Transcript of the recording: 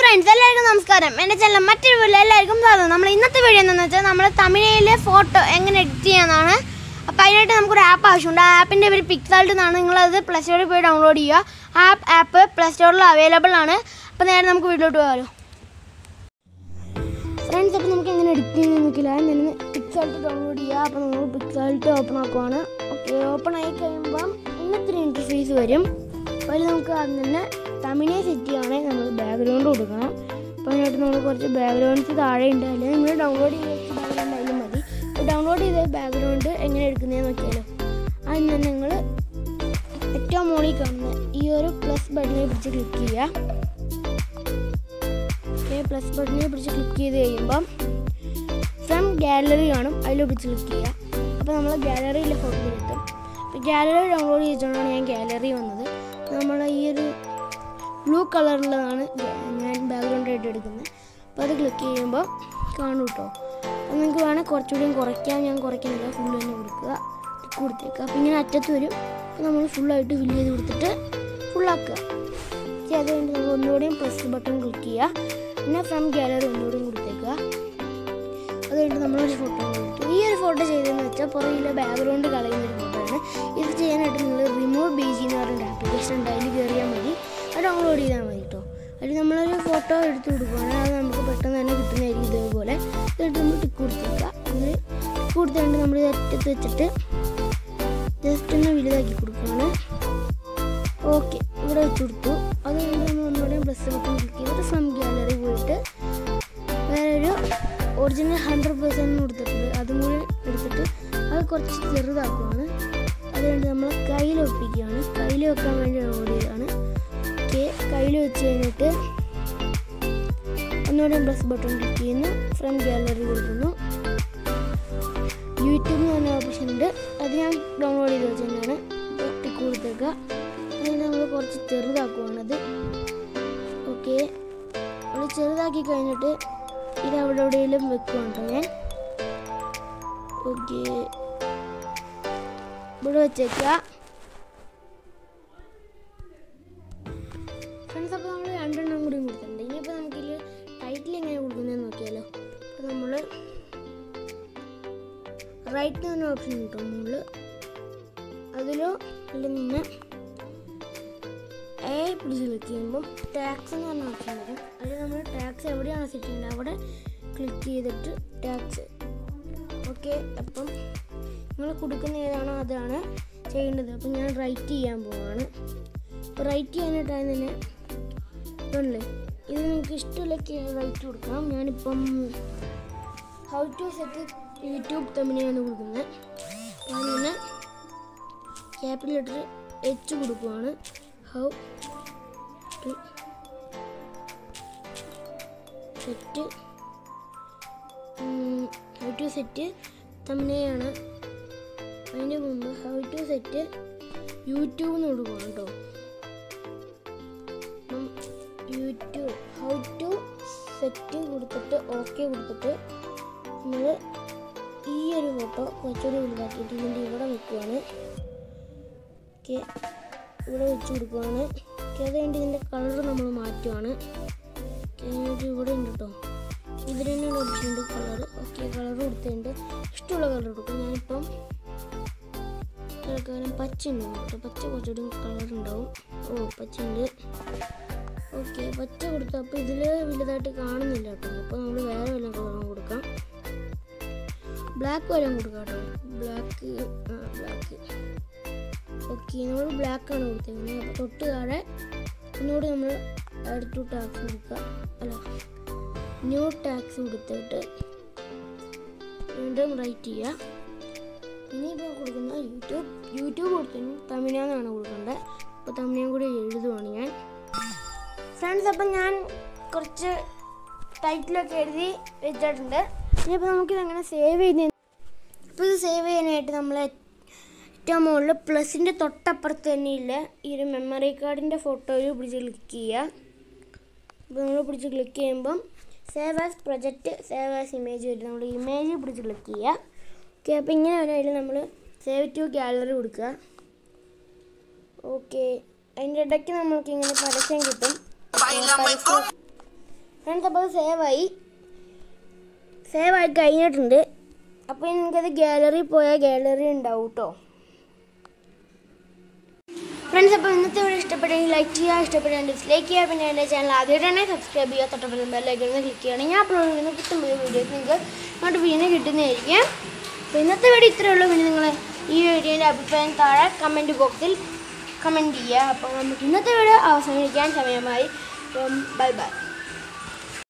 friends എല്ലാവർക്കും നമസ്കാരം എൻ്റെ ചാനൽ മറ്റൊരു വീഡിയോ എല്ലാവർക്കും സ്വാഗതം നമ്മൾ ഇന്നത്തെ വീഡിയോ എന്താണെന്ന് വെച്ചാൽ നമ്മൾ തമിഴിലെ ഫോട്ടോ എങ്ങനെ എഡിറ്റ് ചെയ്യാന്നാണ് അപ്പോൾ അതിനായിട്ട് നമുക്കൊരു ആപ്പ് ആവശ്യമുണ്ട് ആ ആപ്പിൻ്റെ പേര് പിക്സാൾട്ട് എന്നാണ് നിങ്ങളത് പ്ലേ സ്റ്റോറിൽ പോയി ഡൗൺലോഡ് ചെയ്യുക ആ ആപ്പ് പ്ലേ സ്റ്റോറിൽ അവൈലബിൾ ആണ് അപ്പോൾ നേരെ നമുക്ക് വീട്ടിലോട്ട് പോകാമല്ലോ ഫ്രണ്ട്സ് അപ്പോൾ നമുക്ക് എങ്ങനെ എഡിറ്റ് ചെയ്യുന്നത് നോക്കില്ല ഞാൻ പിക്സാൾട്ട് ഡൗൺലോഡ് ചെയ്യുക അപ്പോൾ നമ്മൾ പിക്സാൾട്ട് ഓപ്പൺ ആക്കുവാണ് ഓക്കെ ഓപ്പൺ ആയി കഴിയുമ്പം ഇന്നത്തെ ഇൻ്റർഫേസ് വരും അപ്പോൾ അതിൽ നമുക്ക് ആദ്യം തന്നെ തമിഴിനെ സെറ്റ് ചെയ്യുകയാണെങ്കിൽ നമ്മൾ ബാക്ക്ഗ്രൗണ്ട് കൊടുക്കണം അപ്പോൾ അതിനായിട്ട് നമ്മൾ കുറച്ച് ബാക്ക്ഗ്രൗണ്ട്സ് താഴെ ഉണ്ട് അല്ലെങ്കിൽ നിങ്ങൾ ഡൗൺലോഡ് ചെയ്ത് വെച്ച ബാക്ക്ഗ്രൗണ്ട് ആയാലും മതി അപ്പോൾ ഡൗൺലോഡ് ചെയ്ത ബാക്ക്ഗ്രൗണ്ട് എങ്ങനെ എടുക്കുന്നതെന്ന് നോക്കിയാലോ അതിന് തന്നെ നിങ്ങൾ ഏറ്റവും മുകളിൽ കാണുന്ന ഈ ഒരു പ്ലസ് ബട്ടണിൽ പിടിച്ച് ക്ലിക്ക് ചെയ്യുക ഓക്കെ പ്ലസ് ബട്ടണിൽ പിടിച്ച് ക്ലിക്ക് ചെയ്ത് കഴിയുമ്പം ഫ്രം ഗാലറി കാണും അതിൽ പിടിച്ച് ക്ലിക്ക് ചെയ്യുക അപ്പോൾ നമ്മൾ ഗാലറിയിലെ ഫോട്ടോ കിട്ടും അപ്പോൾ ഗാലറി ഡൗൺലോഡ് ചെയ്തിട്ടാണ് ഞാൻ ഗാലറി വന്നത് നമ്മൾ ഈ ഒരു ബ്ലൂ കളറിലുള്ളതാണ് ഞാൻ ബാക്ക്ഗ്രൗണ്ട് ആയിട്ട് എടുക്കുന്നത് അപ്പോൾ അത് ക്ലിക്ക് ചെയ്യുമ്പോൾ കാണും കേട്ടോ അപ്പോൾ നിങ്ങൾക്ക് വേണേൽ കുറച്ചുകൂടിയും കുറയ്ക്കാം ഞാൻ കുറയ്ക്കുന്നില്ല ഫുൾ തന്നെ കൊടുക്കുക ടിക്ക് കൊടുത്തേക്കുക അപ്പോൾ ഇങ്ങനെ അറ്റത്ത് വരും അപ്പോൾ നമ്മൾ ഫുള്ളായിട്ട് ഫില്ല് ചെയ്ത് കൊടുത്തിട്ട് ഫുള്ളാക്കുക പക്ഷേ അത് കഴിഞ്ഞ് നമ്മൾ ഒന്നുകൂടിയും പ്ലസ് ബട്ടൺ ക്ലിക്ക് ചെയ്യുക പിന്നെ ഫ്രം ഗാലറി ഒന്നുകൂടിയും കൊടുത്തേക്കുക അത് കഴിഞ്ഞിട്ട് നമ്മളൊരു ഫോട്ടോ കൊടുത്തു ഈ ഒരു ഫോട്ടോ ചെയ്തതെന്ന് വെച്ചാൽ പുറകിലെ ബാക്ക്ഗ്രൗണ്ട് കളയുന്ന ഒരു ഫോട്ടോയാണ് ഇത് ചെയ്യാനായിട്ട് നിങ്ങൾ റിമൂവ് ബേജി എന്ന് പറഞ്ഞൊരു ആപ്ലിക്കേഷൻ ഉണ്ട് അതിൽ കയറിയാൽ മതി അത് ഡൗൺലോഡ് ചെയ്താൽ മതി കേട്ടോ അതിൽ നമ്മളൊരു ഫോട്ടോ എടുത്ത് കൊടുക്കുകയാണെങ്കിൽ അത് നമുക്ക് പെട്ടെന്ന് തന്നെ കിട്ടുന്നതായിരിക്കും ഇതേപോലെ എന്നിട്ട് നമ്മൾ ടിക്ക് കൊടുത്തേക്കുക അതിൽ ടിക്ക് കൊടുത്തുകൊണ്ട് നമ്മൾ ഇത് അറ്റത്ത് വെച്ചിട്ട് ജസ്റ്റ് ഒന്ന് വലുതാക്കി കൊടുക്കുകയാണ് ഓക്കെ ഇവിടെ വെച്ച് കൊടുത്തു അത് കഴിഞ്ഞ് നമ്മൾ ഒന്നുകൂടെ പ്ലസ് ബട്ടൺ ക്ലിക്ക് ചെയ്തിട്ട് ഫ്രം ഗാലറി പോയിട്ട് വേറൊരു ഒറിജിനൽ ഹൺഡ്രഡ് പെർസെൻറ്റ് കൊടുത്തിട്ടുണ്ട് അതും കൂടി എടുത്തിട്ട് അത് കുറച്ച് ചെറുതാക്കുവാണ് അത് കഴിഞ്ഞ് നമ്മൾ കയ്യിൽ ഒപ്പിക്കുകയാണ് കയ്യിൽ വെക്കാൻ വേണ്ടി ഓടിയതാണ് ഓക്കെ കയ്യിൽ വെച്ച് കഴിഞ്ഞിട്ട് ഒന്നുകൂടെ പ്ലസ് ബട്ടൺ ക്ലിക്ക് ചെയ്യുന്നു ഫ്രം ഗാലറി കൊടുക്കുന്നു യൂട്യൂബ് എന്ന് പറഞ്ഞ ഓപ്ഷൻ ഉണ്ട് അത് ഞാൻ ഡൗൺലോഡ് ചെയ്ത് വെച്ച് തന്നെയാണ് ടിക്ക് കൊടുത്തേക്കുക അതിന് നമ്മൾ കുറച്ച് ചെറുതാക്കുവാണത് ഓക്കെ നമ്മൾ ചെറുതാക്കി കഴിഞ്ഞിട്ട് ഇത് അവിടെ എവിടെയെങ്കിലും വെക്കുവാണ് കേട്ടോ ഞാൻ ഓക്കെ ഇവിടെ വെച്ചേക്കുക ഫ്രണ്ട്സ് അപ്പോൾ നമ്മൾ രണ്ടെണ്ണം കൂടി കൊടുത്തിട്ടുണ്ട് ഇനിയിപ്പോൾ നമുക്കിതിൽ ടൈറ്റിൽ എങ്ങനെ കൊടുക്കുന്നതെന്ന് നോക്കിയാലോ അപ്പോൾ നമ്മൾ റൈറ്റ് എന്ന് പറഞ്ഞ ഓപ്ഷൻ കിട്ടും മുകളിൽ അതിലോ അതിൽ നിന്ന് എ പിടിച്ച് ക്ലിക്ക് ചെയ്യുമ്പം ടാക്സ് എന്ന് പറഞ്ഞ ഓപ്ഷൻ വരും അതിൽ നമ്മൾ ടാക്സ് എവിടെയാണ് സെറ്റ് ചെയ്യേണ്ടത് അവിടെ ക്ലിക്ക് ചെയ്തിട്ട് ടാക്സ് ഓക്കെ അപ്പം നിങ്ങൾ കൊടുക്കുന്ന ഏതാണോ അതാണ് ചെയ്യേണ്ടത് അപ്പം ഞാൻ റൈറ്റ് ചെയ്യാൻ പോവാണ് അപ്പോൾ റൈറ്റ് ചെയ്യാനായിട്ടാണ് തന്നെ ഇതുണ്ടല്ലേ ഇത് നിങ്ങൾക്ക് ഇഷ്ടമുള്ള റൈറ്റ് കൊടുക്കാം ഞാനിപ്പം ഹൗ ടു സെറ്റ് യൂട്യൂബ് തമ്മിലാണ് കൊടുക്കുന്നത് ഞാൻ ഇങ്ങനെ ക്യാപിറ്റൽ ലെറ്റർ എച്ച് കൊടുക്കുവാണ് how to set how to set തമ്മിലാണ് അതിന് മുമ്പ് ഹൗ ടു സെറ്റ് യൂട്യൂബ് എന്ന് കൊടുക്കണം കേട്ടോ അപ്പം യൂട്യൂബ് ഹൗ ടു സെറ്റ് കൊടുത്തിട്ട് ഓക്കെ കൊടുത്തിട്ട് നമ്മൾ ഈ ഒരു ഫോട്ടോ കുറച്ചുകൂടി വലുതാക്കിയിട്ട് ഇതിൻ്റെ ഇവിടെ വെക്കുവാണ് ഓക്കെ ഇവിടെ വെച്ച് കൊടുക്കുവാണ് ഓക്കെ അത് കഴിഞ്ഞിട്ട് ഇതിൻ്റെ കളർ നമ്മൾ മാറ്റുവാണ് ഓക്കെ എന്നിട്ട് ഇവിടെ ഉണ്ട് കേട്ടോ ഇതിന് തന്നെ ഒരു ഓപ്ഷൻ ഉണ്ട് കളർ ഓക്കെ കളർ കൊടുത്തിട്ടുണ്ട് ഇഷ്ടമുള്ള കളർ കൊടുക്കും ഞാനിപ്പം തൽക്കാലം പച്ച ഉണ്ട് കേട്ടോ പച്ച കുറച്ചുകൂടി കളർ ഉണ്ടാവും ഓ പച്ച ഉണ്ട് ഓക്കെ പച്ച കൊടുത്തു അപ്പോൾ ഇതിൽ വലുതായിട്ട് കാണുന്നില്ല കേട്ടോ അപ്പോൾ നമ്മൾ വേറെ വല്ല കളറും കൊടുക്കാം ബ്ലാക്ക് വരെ കൊടുക്കാം കേട്ടോ ബ്ലാക്ക് ആ ബ്ലാക്ക് ഓക്കെ നമ്മൾ ബ്ലാക്ക് ആണ് കൊടുത്തേക്കുന്നത് അപ്പോൾ തൊട്ട് താഴെ ഒന്നുകൂടി നമ്മൾ ആഡ് ടു ടാക്സ് കൊടുക്കുക അല്ല ന്യൂ ടാക്സ് കൊടുത്തിട്ട് വീണ്ടും റൈറ്റ് ചെയ്യുക ഇനിയിപ്പോൾ കൊടുക്കുന്ന യൂട്യൂബ് യൂട്യൂബ് കൊടുത്തതിന് തമിഴാന്നാണ് കൊടുക്കേണ്ടത് അപ്പോൾ തമിഴും കൂടി എഴുതുവാണ് ഞാൻ ഫ്രണ്ട്സ് അപ്പം ഞാൻ കുറച്ച് ടൈറ്റിലൊക്കെ എഴുതി വെച്ചിട്ടുണ്ട് ഇനിയിപ്പോൾ നമുക്കിത് അങ്ങനെ സേവ് ചെയ്യുന്ന അപ്പോൾ ഇത് സേവ് ചെയ്യാനായിട്ട് നമ്മൾ ഏറ്റവും മുകളിൽ പ്ലസിൻ്റെ തൊട്ടപ്പുറത്ത് തന്നെയില്ല ഈ ഒരു മെമ്മറി കാർഡിൻ്റെ ഫോട്ടോയിൽ പിടിച്ച് ക്ലിക്ക് ചെയ്യുക അപ്പോൾ നമ്മൾ പിടിച്ച് ക്ലിക്ക് ചെയ്യുമ്പം save as project save as image വരും നമ്മൾ ഇമേജ് പിടിച്ച് ക്ലിക്ക് ചെയ്യുക ഓക്കെ അപ്പോൾ ഇങ്ങനെ വരും അതിൽ നമ്മൾ സേവ് ടു ഗാലറി കൊടുക്കുക ഓക്കെ അതിൻ്റെ ഇടയ്ക്ക് നമ്മൾക്ക് ഇങ്ങനെ പരസ്യം കിട്ടും അപ്പോൾ പരസ്യം ഫ്രണ്ട്സ് അപ്പോൾ സേവായി സേവായി കഴിഞ്ഞിട്ടുണ്ട് അപ്പോൾ നിങ്ങൾക്കത് ഗാലറി പോയാൽ ഗാലറി ഉണ്ടാവും കേട്ടോ ഫ്രണ്ട്സ് അപ്പോൾ ഇന്നത്തെ വീഡിയോ ഇഷ്ടപ്പെട്ടെങ്കിൽ ലൈക്ക് ചെയ്യുക ഇഷ്ടപ്പെട്ടാൽ ഡിസ്ലൈക്ക് ചെയ്യുക പിന്നെ എൻ്റെ ചാനൽ ആദ്യമായിട്ടാണ് സബ്സ്ക്രൈബ് ചെയ്യുക തൊട്ടപ്പുറം ബെല്ലൈക്കൺ ഒന്ന് ക്ലിക്ക് ചെയ്യണം ഞാൻ അപ്ലോഡ് ചെയ്യുന്ന പുത്തൻ പുതിയ വീഡിയോസ് നിങ്ങൾക്ക് നോട്ടിഫിക്കേഷൻ കിട്ടുന്നതായിരിക്കും അപ്പോൾ ഇന്നത്തെ വീഡിയോ ഇത്രയേ ഉള്ളൂ പിന്നെ നിങ്ങൾ ഈ വീഡിയോൻ്റെ അഭിപ്രായം താഴെ കമൻറ്റ് ബോക്സിൽ കമൻറ്റ് ചെയ്യുക അപ്പോൾ നമുക്ക് ഇന്നത്തെ വീഡിയോ അവസാനിക്കാൻ സമയമായി അപ്പം ബൈ ബൈ